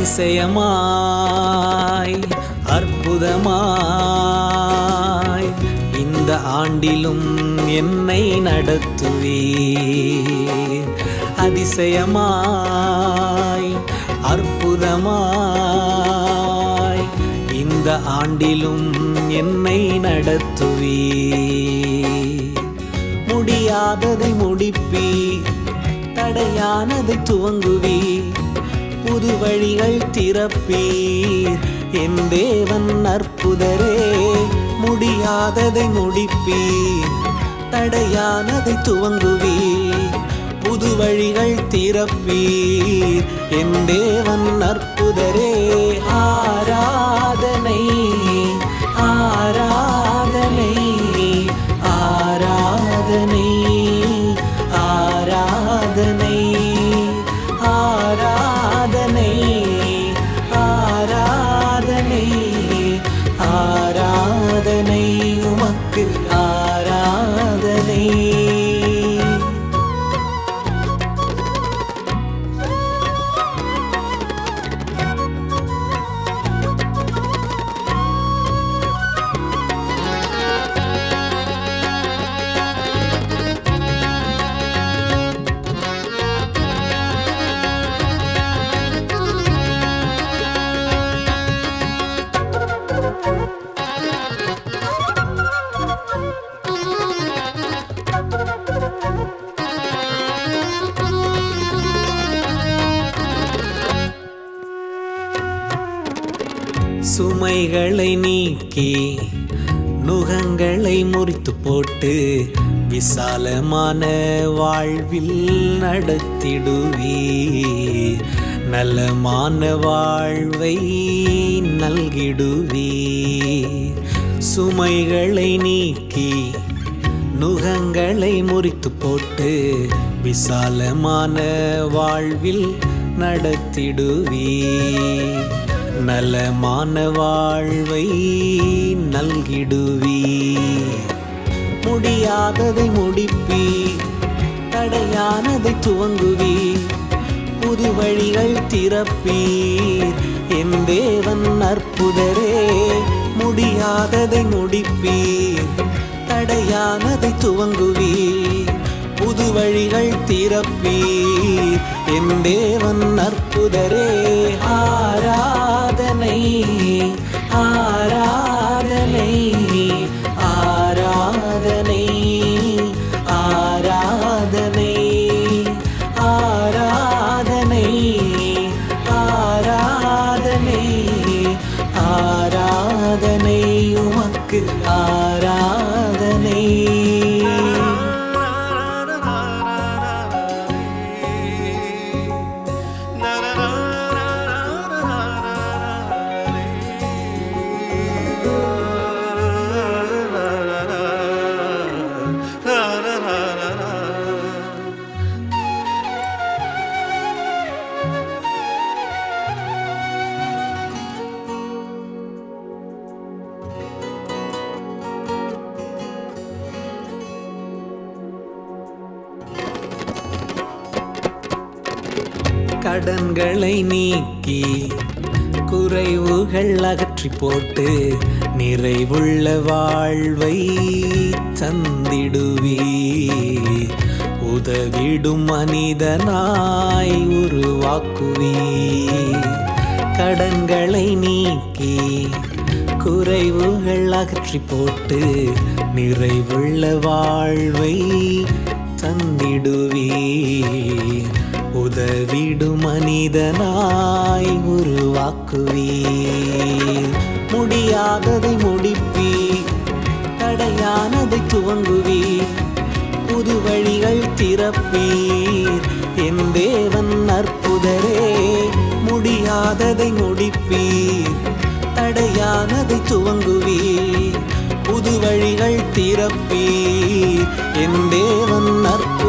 அதிசயமாய் அற்புதமாய் இந்த ஆண்டிலும் என்னை நடத்துவீர் அதிசயமாய் அற்புதமாய் இந்த ஆண்டிலும் என்னை நடத்துவீர் முடியாததை முடிப்பீர் தடையானதை துவங்குவீர் புது வழிகள் திறப்பீர் என் தேவன் அற்புதரே முடியாததை முடிப்பீர் தடையானதை துவங்குவீர் புது வழிகள் திறப்பீர் என் தேவன் அற்புதரே ஆராதனை ஆராதனை ஆராதனை ஆராதனை ஆராதனை ஆராதனை ஆராதனை உமக்கு ஆராதனை சுமைகளை நீக்கி நுகங்களை முறித்து போட்டு விசாலமான வாழ்வில் நடத்திடுவீர் நலமான வாழ்வை நல்கிடுவீர் சுமைகளை நீக்கி நுகங்களை முறித்து போட்டு விசாலமான வாழ்வில் நடத்திடுவீர் நலமான வாழ்வை நல்கிடுவீர் முடியாததை முடிப்பீர் தடையானதை துவங்குவீர் புது வழிகள் திறப்பீர் என் தேவன் அற்புதரே முடியாததை முடிப்பீர் தடையானதை துவங்குவீர் புது வழிகள் திறப்பீர் என் தேவன் அற்புதரே ஆராதனை ஆராதனை ஆராதனை ஆராதனை ஆராதனை ஆராதனை ஆராதனை உமக்கு ஆராதனை கடன்களை நீக்கி குறைவுகள் அகற்றி போட்டு நிறைவுள்ள வாழ்வை தந்திடுவீ உதவிடும் மனிதனாய் உருவாக்குவீ கடன்களை நீக்கி குறைவுகள் அகற்றி போட்டு நிறைவுள்ள வாழ்வை தந்திடுவீர் உதவிடும் மனிதனாய் உருவாக்குவீர் முடியாததை முடிப்பீர் தடையானதை துவங்குவீர் புது வழிகள் திறப்பீர் என் தேவன் அற்புதரே முடியாததை முடிப்பீர் தடையானதை துவங்குவீர் புது வழிகள் திறப்பீர் என் தேவன் அற்புதரே